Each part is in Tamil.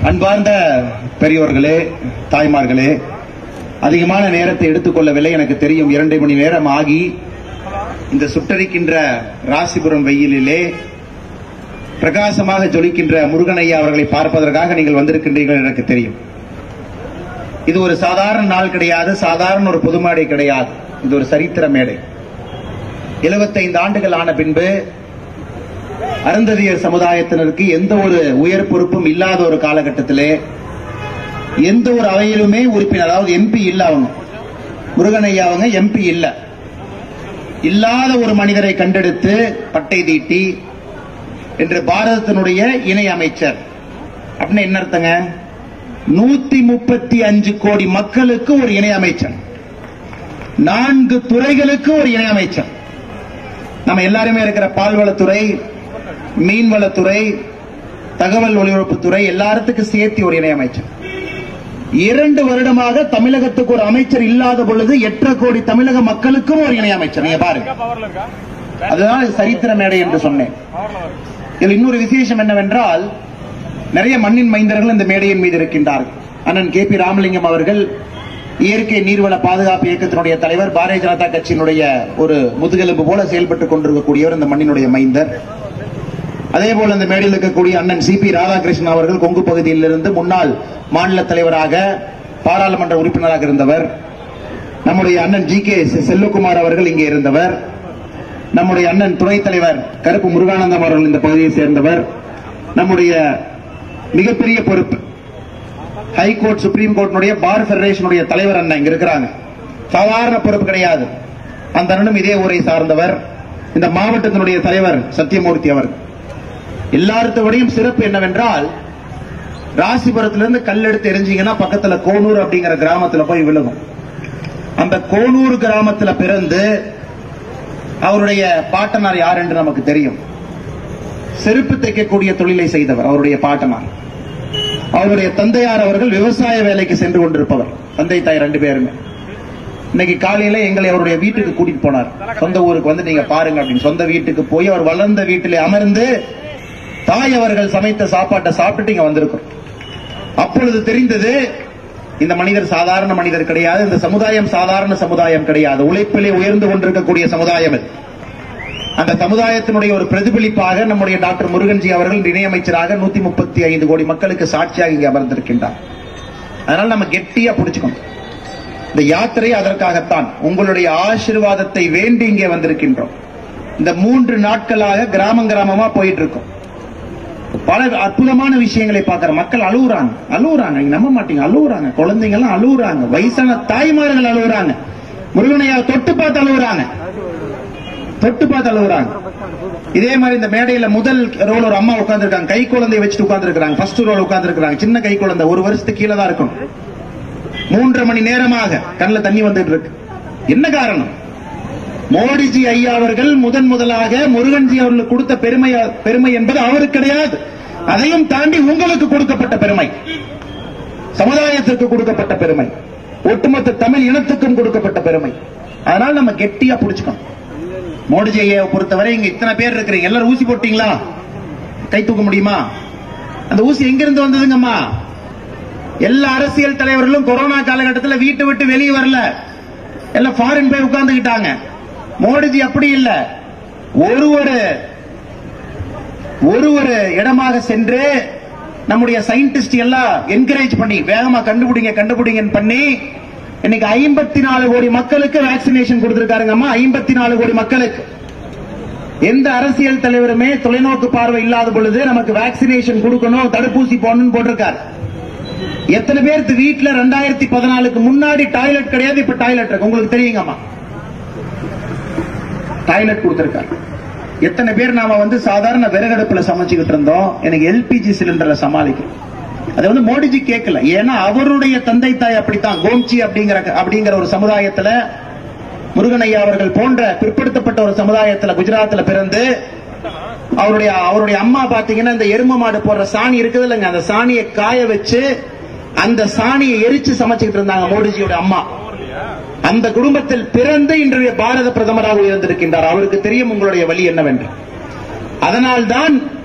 அன்பார்ந்த பெரியோர்களே தாய்மார்களே அதிகமான நேரத்தை எடுத்துக்கொள்ளவில்லை எனக்கு தெரியும் இரண்டு மணி நேரம் ஆகி இந்த சுட்டரிக்கின்ற ராசிபுரம் வெயிலிலே பிரகாசமாக ஜொலிக்கின்ற முருகனையா அவர்களை பார்ப்பதற்காக நீங்கள் வந்திருக்கின்றீர்கள் எனக்கு தெரியும் இது ஒரு சாதாரண நாள் கிடையாது சாதாரண ஒரு பொது மேடை கிடையாது இது ஒரு சரித்திர மேடை 75 ஆண்டுகள் ஆன பின்பு அருந்ததியர் சமுதாயத்தினருக்கு எந்த ஒரு உயர் பொறுப்பும் இல்லாத ஒரு காலகட்டத்திலே எந்த ஒரு அவையிலுமே உறுப்பினர் அதாவது எம்பி இல்ல அவங்க முருகனையா அவங்க எம்பி இல்ல இல்லாத ஒரு மனிதரை கண்டெடுத்து பட்டை தீட்டி என்று பாரதத்தினுடைய இணை அமைச்சர் அப்படின்னு என்ன அர்த்தங்க நூத்தி முப்பத்தி அஞ்சு கோடி மக்களுக்கு ஒரு இணை அமைச்சர் நான்கு துறைகளுக்கு ஒரு இணை அமைச்சர் நம்ம எல்லாருமே இருக்கிற பால்வளத்துறை மீன்வளத்துறை தகவல் ஒலிபரப்புத்துறை எல்லாத்துக்கும் சேர்த்து ஒரு இணை அமைச்சர் இரண்டு வருடமாக தமிழகத்துக்கு ஒரு அமைச்சர் இல்லாத பொழுது எட்டரை கோடி தமிழக மக்களுக்கும் ஒரு இணை அமைச்சர் நீங்க பாருங்க அதுதான் இது சரித்திர மேடை என்று சொன்னேன் இதில் இன்னொரு விசேஷம் என்னவென்றால் நிறைய மண்ணின் மைந்தர்கள் இந்த மேடையின் மீது இருக்கின்றார்கள் அண்ணன் கே பி ராமலிங்கம் அவர்கள் இயற்கை நீர்வள பாதுகாப்பு இயக்கத்தினுடைய தலைவர் பாரதிய ஜனதா கட்சியினுடைய ஒரு முதுகெலும்பு போல செயல்பட்டுக் கொண்டிருக்கக்கூடியவர் இந்த மண்ணினுடைய மைந்தர் அதே போல இந்த மேடையில் இருக்கக்கூடிய அண்ணன் சி பி ராதாகிருஷ்ணன் அவர்கள் கொங்கு பகுதியிலிருந்து முன்னாள் மாநில தலைவராக பாராளுமன்ற உறுப்பினராக இருந்தவர் நம்முடைய அண்ணன் ஜி கே செல்வகுமார் அவர்கள் இங்கே இருந்தவர் நம்முடைய அண்ணன் துணைத் தலைவர் கருப்பு முருகானந்தம் அவர்கள் இந்த பகுதியை சேர்ந்தவர் நம்முடைய மிகப்பெரிய பொறுப்பு ஹைகோர்ட் சுப்ரீம் கோர்ட்டினுடைய பார் பெடரேஷனுடைய தலைவர் அண்ணன் இங்க இருக்கிறாங்க சாதாரண பொறுப்பு கிடையாது அந்த அண்ணனும் இதே ஊரை சார்ந்தவர் இந்த மாவட்டத்தினுடைய தலைவர் சத்தியமூர்த்தி அவர் எல்லாருத்தோடையும் சிறப்பு என்னவென்றால் ராசிபுரத்திலிருந்து கல் எடுத்து எரிஞ்சீங்கன்னா பக்கத்துல கோனூர் அப்படிங்கிற கிராமத்துல போய் விழுகும் அந்த கோனூர் கிராமத்துல பிறந்து அவருடைய பாட்டனார் யார் என்று நமக்கு தெரியும் செருப்பு தைக்கக்கூடிய தொழிலை செய்தவர் அவருடைய பாட்டனார் அவருடைய தந்தையார் அவர்கள் விவசாய வேலைக்கு சென்று கொண்டிருப்பவர் தந்தை தாய் ரெண்டு பேருமே இன்னைக்கு காலையில எங்களை அவருடைய வீட்டுக்கு கூட்டிட்டு போனார் சொந்த ஊருக்கு வந்து நீங்க பாருங்க அப்படின்னு சொந்த வீட்டுக்கு போய் அவர் வளர்ந்த வீட்டிலே அமர்ந்து தாய் அவர்கள் சமைத்த சாப்பாட்டை சாப்பிட்டுட்டு இங்க வந்திருக்கோம் அப்பொழுது தெரிந்தது இந்த மனிதர் சாதாரண மனிதர் கிடையாது இந்த சமுதாயம் சாதாரண சமுதாயம் கிடையாது உழைப்பிலே உயர்ந்து கொண்டிருக்கக்கூடிய சமுதாயம் இது அந்த சமுதாயத்தினுடைய ஒரு பிரதிபலிப்பாக நம்முடைய டாக்டர் முருகன்ஜி அவர்கள் இணையமைச்சராக நூத்தி முப்பத்தி ஐந்து கோடி மக்களுக்கு சாட்சியாக இங்கே அமர்ந்திருக்கின்றார் அதனால நம்ம கெட்டியா பிடிச்சுக்கணும் இந்த யாத்திரை அதற்காகத்தான் உங்களுடைய ஆசீர்வாதத்தை வேண்டி இங்கே வந்திருக்கின்றோம் இந்த மூன்று நாட்களாக கிராமம் கிராமமா போயிட்டு இருக்கோம் பல அற்புதமான விஷயங்களை பார்க்கிற மக்கள் அழுகுறாங்க அழுகுறாங்க நீங்க நம்ப மாட்டீங்க அழுகுறாங்க குழந்தைங்க எல்லாம் அழுகுறாங்க வயசான தாய்மார்கள் அழுகுறாங்க முருகனையா தொட்டு பார்த்து அழுகுறாங்க தொட்டு பார்த்து அழுகுறாங்க இதே மாதிரி இந்த மேடையில முதல் ரோல் ஒரு அம்மா உட்கார்ந்திருக்காங்க கை குழந்தைய வச்சுட்டு உட்கார்ந்திருக்காங்க ஃபர்ஸ்ட் ரோல் உட்கார்ந்திருக்காங்க சின்ன கை குழந்தை ஒரு வருஷத்துக்கு கீழே தான் இருக்கும் மூன்றரை மணி நேரமாக கண்ணுல தண்ணி வந்துட்டு இருக்கு என்ன காரணம் மோடிஜி ஐயா அவர்கள் முதன் முதலாக முருகன்ஜி அவர்களுக்கு கொடுத்த பெருமை பெருமை என்பது அவருக்கு கிடையாது அதையும் தாண்டி உங்களுக்கு கொடுக்கப்பட்ட பெருமை சமுதாயத்திற்கு கொடுக்கப்பட்ட பெருமை ஒட்டுமொத்த தமிழ் இனத்துக்கும் கொடுக்கப்பட்ட பெருமை அதனால நம்ம கெட்டியா புடிச்சுக்கணும் மோடிஜி ஐயாவை பொறுத்தவரை இங்க இத்தனை பேர் இருக்கிறீங்க எல்லாரும் ஊசி போட்டீங்களா கை தூக்க முடியுமா அந்த ஊசி எங்கிருந்து வந்ததுங்கம்மா எல்லா அரசியல் தலைவர்களும் கொரோனா காலகட்டத்தில் வீட்டை விட்டு வெளியே வரல எல்லாம் ஃபாரின் போய் உட்கார்ந்துகிட்டாங்க மோடிஜி அப்படி இல்ல ஒரு ஒரு ஒரு ஒரு இடமாக சென்று நம்முடைய சயின்டிஸ்ட் எல்லாம் என்கரேஜ் பண்ணி வேகமா கண்டுபிடிங்க கண்டுபிடிங்கன்னு பண்ணி இன்னைக்கு ஐம்பத்தி நாலு கோடி மக்களுக்கு வேக்சினேஷன் கொடுத்திருக்காருங்கம்மா ஐம்பத்தி நாலு கோடி மக்களுக்கு எந்த அரசியல் தலைவருமே தொலைநோக்கு பார்வை இல்லாத பொழுது நமக்கு வேக்சினேஷன் கொடுக்கணும் தடுப்பூசி போடணும்னு போட்டிருக்காரு எத்தனை பேருக்கு வீட்டுல ரெண்டாயிரத்தி பதினாலுக்கு முன்னாடி டாய்லெட் கிடையாது இப்ப டாய்லெட் இருக்கு உங்களுக்கு தெரியுங்கம்மா டாய்லெட் கொடுத்திருக்காரு எத்தனை பேர் நாம வந்து சாதாரண விறகடுப்புல சமைச்சுக்கிட்டு இருந்தோம் எனக்கு எல்பிஜி சிலிண்டர்ல சமாளிக்கிறோம் அது வந்து மோடிஜி கேட்கல ஏன்னா அவருடைய தந்தை தாய் அப்படித்தான் கோம்ச்சி அப்படிங்கிற அப்படிங்கிற ஒரு சமுதாயத்துல முருகனையா அவர்கள் போன்ற பிற்படுத்தப்பட்ட ஒரு சமுதாயத்துல குஜராத்ல பிறந்து அவருடைய அவருடைய அம்மா பாத்தீங்கன்னா இந்த எரும மாடு போடுற சாணி இருக்குது இல்லைங்க அந்த சாணியை காய வச்சு அந்த சாணியை எரிச்சு சமைச்சுக்கிட்டு இருந்தாங்க மோடிஜியோட அம்மா அந்த குடும்பத்தில் பிறந்து இன்றைய பாரத பிரதமராக உயர்ந்திருக்கின்றார் அவருக்கு தெரியும் உங்களுடைய வழி என்னவென்று அதனால்தான்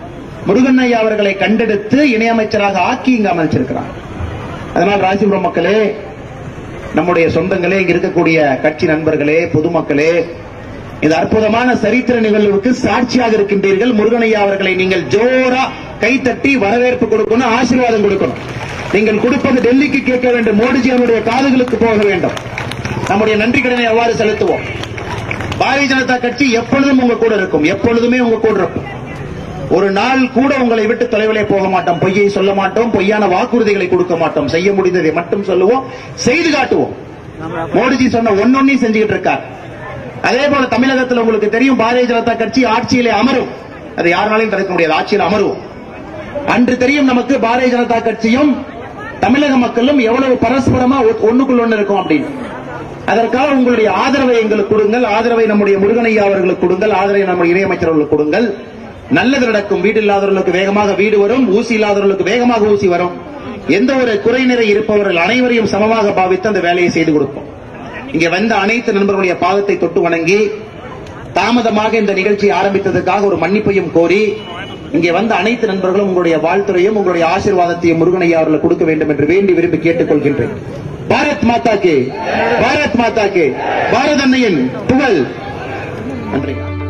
முருகன் ஐயா அவர்களை கண்டெடுத்து இணையமைச்சராக ஆக்கி இங்கு அமைச்சிருக்கிறார் அதனால் ராசிபுரம் மக்களே நம்முடைய சொந்தங்களே இங்க இருக்கக்கூடிய கட்சி நண்பர்களே பொதுமக்களே இந்த அற்புதமான சரித்திர நிகழ்வுக்கு சாட்சியாக இருக்கின்றீர்கள் முருகனையா அவர்களை நீங்கள் ஜோரா கைத்தட்டி வரவேற்பு கொடுக்கணும் ஆசீர்வாதம் கொடுக்கணும் நீங்கள் கொடுப்பது டெல்லிக்கு கேட்க வேண்டும் மோடிஜி அவருடைய காதுகளுக்கு போக வேண்டும் நம்முடைய நன்றி கடனை எவ்வாறு செலுத்துவோம் பாரதிய ஜனதா கட்சி எப்பொழுதும் உங்க கூட இருக்கும் எப்பொழுதுமே உங்க கூட இருக்கும் ஒரு நாள் கூட உங்களை விட்டு தொலைவிலே போக மாட்டோம் பொய்யை சொல்ல மாட்டோம் பொய்யான வாக்குறுதிகளை கொடுக்க மாட்டோம் செய்ய முடிந்ததை மட்டும் சொல்லுவோம் செய்து காட்டுவோம் மோடிஜி சொன்ன ஒன்னொன்னையும் செஞ்சுக்கிட்டு இருக்கார் அதே போல தமிழகத்தில் உங்களுக்கு தெரியும் பாரதிய ஜனதா கட்சி ஆட்சியிலே அமரும் அதை யாருனாலையும் தடுக்க முடியாது ஆட்சியில் அமரும் அன்று தெரியும் நமக்கு பாரதிய ஜனதா கட்சியும் தமிழக மக்களும் எவ்வளவு பரஸ்பரமா ஒ- ஒண்ணுக்குள் ஒண்ணு இருக்கும் அப்படின்னு அதற்காக உங்களுடைய ஆதரவை எங்களுக்கு கொடுங்கள் ஆதரவை நம்முடைய முருகனையா அவர்களுக்கு கொடுங்கள் ஆதரவை நம்முடைய இணையமைச்சர்களுக்கு கொடுங்கள் நல்லது நடக்கும் வீடு இல்லாதவர்களுக்கு வேகமாக வீடு வரும் ஊசி இல்லாதவர்களுக்கு வேகமாக ஊசி வரும் எந்த ஒரு குறைநிறை இருப்பவர்கள் அனைவரையும் சமமாக பாவித்து அந்த வேலையை செய்து கொடுப்போம் இங்கே வந்த அனைத்து நண்பர்களுடைய பாதத்தை தொட்டு வணங்கி தாமதமாக இந்த நிகழ்ச்சியை ஆரம்பித்ததற்காக ஒரு மன்னிப்பையும் கோரி இங்கே வந்த அனைத்து நண்பர்களும் உங்களுடைய வாழ்த்துறையும் உங்களுடைய ஆசீர்வாதத்தையும் முருகனையா அவர்களுக்கு கொடுக்க வேண்டும் என்று வேண்டி விரும்பி கேட்டுக் கொள்கின்றேன் பாரத் மாதா கே பாரத் மாதா கே பாரத் அன்னையின் புகழ் நன்றி